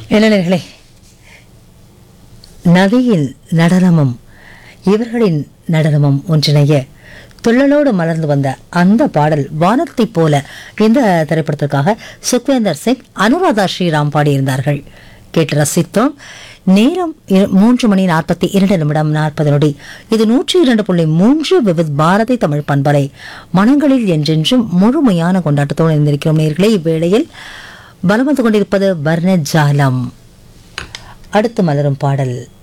இளைஞர்களே நதியில் நடனமும் இவர்களின் நடனமும் ஒன்றிணைய துள்ளலோடு மலர்ந்து வந்த அந்த பாடல் வானத்தைப் போல இந்த திரைப்படத்திற்காக சுக்வேந்தர் சிங் அனுராதா ஸ்ரீராம் பாடியிருந்தார்கள் கேட்டு ரசித்தோம் நேரம் இரு- மூன்று மணி நாற்பத்தி இரண்டு நிமிடம் நாற்பது நொடி இது நூற்றி இரண்டு புள்ளி மூன்று விவித் பாரதி தமிழ் பண்பலை மனங்களில் என்றென்றும் முழுமையான கொண்டாட்டத்தோடு இருந்திருக்கிறோம் நேர்களே இவ்வேளையில் பலம் வந்து கொண்டிருப்பது வர்ணஜாலம் அடுத்து மலரும் பாடல்